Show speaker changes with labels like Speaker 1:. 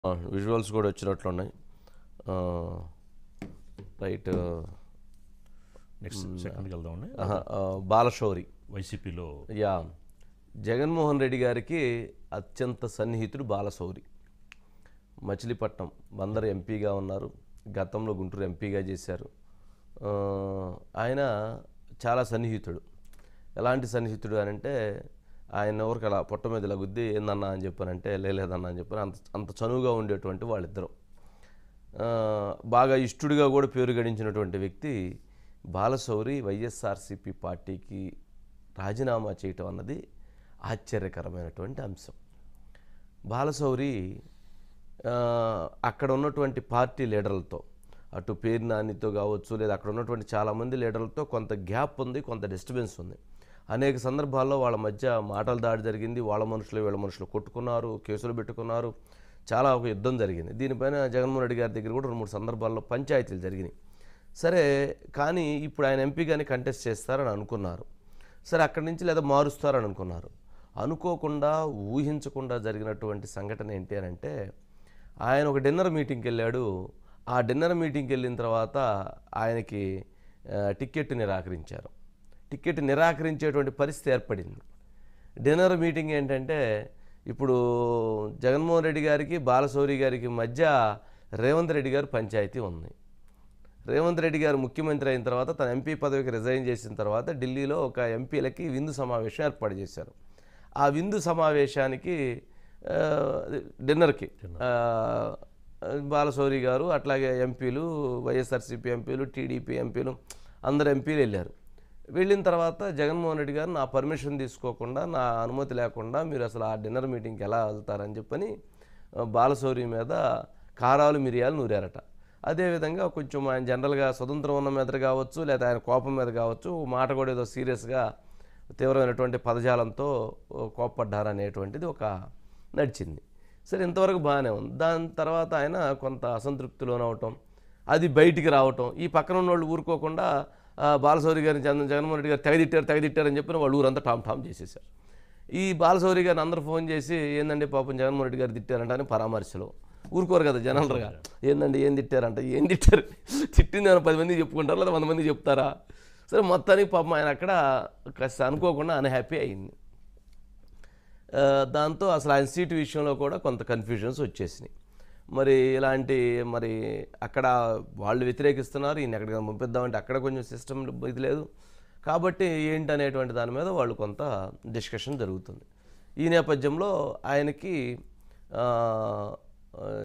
Speaker 1: visuals కూడా వచ్చినట్లున్నాయి ఆ, right
Speaker 2: next సెకండ్కి వెళ్దామండి
Speaker 1: ఆహా, ఆ, బాలశౌరి
Speaker 2: వైసీపీలో
Speaker 1: యా జగన్మోహన్ రెడ్డి గారికి అత్యంత సన్నిహితుడు బాలశౌరి మచిలీపట్నం బందర్ ఎంపీగా ఉన్నారు గతంలో గుంటూరు ఎంపీగా చేశారు ఆ, ఆయన చాలా సన్నిహితుడు ఎలాంటి సన్నిహితుడు అని అంటే ఆయన ఎవరికి అలా పొట్ట మీద ఇలా గుద్ది ఏందన్నా అని చెప్పానంటే లేదన్నా అని చెప్పాను అంత అంత చనువుగా ఉండేటువంటి వాళ్ళిద్దరు ఆ, బాగా ఇష్టడుగా కూడా పేరు గడించినటువంటి వ్యక్తి బాలశౌరి వైఎస్ఆర్సీపీ పార్టీకి రాజీనామా చేయటం అన్నది ఆశ్చర్యకరమైనటువంటి అంశం బాలశౌరి ఆ, అక్కడ ఉన్నటువంటి పార్టీ లీడర్లతో అటు పేరు నానితో కావచ్చు లేదా అక్కడ ఉన్నటువంటి చాలామంది లీడర్లతో కొంత గ్యాప్ ఉంది కొంత డిస్టర్బెన్స్ ఉంది అనేక సందర్భాల్లో వాళ్ళ మధ్య మాటల దాడి జరిగింది వాళ్ళ మనుషులు వీళ్ళ మనుషులు కొట్టుకున్నారు కేసులు పెట్టుకున్నారు చాలా ఒక యుద్ధం జరిగింది దీనిపైన జగన్మోహన్ రెడ్డి గారి దగ్గర కూడా రెండు మూడు సందర్భాల్లో పంచాయతీలు జరిగినాయి సరే కానీ ఇప్పుడు ఆయన ఎంపీగానే కంటెస్ట్ చేస్తారని అనుకున్నారు సరే అక్కడి నుంచి లేదా మారుస్తారని అనుకున్నారు అనుకోకుండా ఊహించకుండా జరిగినటువంటి సంఘటన ఏంటి అని అంటే ఆయన ఒక డిన్నర్ మీటింగ్కి వెళ్ళాడు ఆ డిన్నర్ మీటింగ్కి వెళ్ళిన తర్వాత ఆయనకి ఆ, టికెట్ నిరాకరించారు టికెట్ నిరాకరించేటువంటి పరిస్థితి ఏర్పడింది డిన్నర్ మీటింగ్ ఏంటంటే ఇప్పుడు జగన్మోహన్ రెడ్డి గారికి బాలశౌరి గారికి మధ్య రేవంత్ రెడ్డి గారు పంచాయతీ ఉంది రేవంత్ రెడ్డి గారు ముఖ్యమంత్రి అయిన తర్వాత తన ఎంపీ పదవికి రిజైన్ చేసిన తర్వాత ఢిల్లీలో ఒక ఎంపీలకి విందు సమావేశం ఏర్పాటు చేశారు ఆ విందు సమావేశానికి ఆ, డిన్నర్కి ఆ, బాలశౌరి గారు అట్లాగే ఎంపీలు వైఎస్ఆర్సీపీ ఎంపీలు టీడీపీ ఎంపీలు అందరు ఎంపీలు వెళ్ళారు వెళ్ళిన తర్వాత జగన్మోహన్ రెడ్డి గారు నా పర్మిషన్ తీసుకోకుండా నా అనుమతి లేకుండా మీరు అసలు ఆ డిన్నర్ మీటింగ్కి ఎలా వెళ్తారని చెప్పని ఆ, బాలశౌరి మీద కారాలు మిరియాలు నూరారట అదేవిధంగా కొంచెం ఆయన జనరల్గా స్వతంత్రం ఉన్న మీద కావచ్చు లేదా ఆయన కోపం మీద కావచ్చు ఓ మాట కూడా ఏదో సీరియస్గా తీవ్రమైనటువంటి పదజాలంతో ఓ, కోప్పడ్డారనేటువంటిది ఒక నడిచింది సరే ఇంతవరకు బాగానే ఉంది దాని తర్వాత ఆయన కొంత అసంతృప్తి లోనవటం అది బయటికి రావటం ఈ పక్కన ఉన్న వాళ్ళు ఊరుకోకుండా ఆ, బాలశౌరి గారిని జగన్ జగన్మోహన్ రెడ్డి గారు తెగదిట్టారు తెగదిట్టారని చెప్పిన వాళ్ళు ఊరంతా టామ్ టామ్ చేసేసారు ఈ బాలశౌరి గారిని అందరూ ఫోన్ చేసి ఏందండి పాపం జగన్మోహన్ రెడ్డి గారు తిట్టారంట అని పరామర్శలో ఊరుకోరు కదా జనరల్గా ఏందండి ఏం తిట్టారంట ఏం తిట్టారు తిట్టింది ఏమైనా పది మంది చెప్పుకుంటారు లేదా వంద మంది చెప్తారా సరే మొత్తానికి పాపం ఆయన అక్కడ కాస్త అనుకోకుండా అన్హ్యాపీ అయింది ఆ, దాంతో అసలు ఆయన సీటు విషయంలో కూడా కొంత కన్ఫ్యూజన్స్ వచ్చేసినాయి మరి ఇలాంటి మరి అక్కడ వాళ్ళు వ్యతిరేకిస్తున్నారు ఈయన ఎక్కడికైనా పంపిద్దామంటే అక్కడ కొంచెం సిస్టమ్ ఇది లేదు కాబట్టి ఏంటి అనేటువంటి దాని మీద వాళ్ళు కొంత డిస్కషన్ జరుగుతుంది ఈ నేపథ్యంలో ఆయనకి ఆ, ఆ,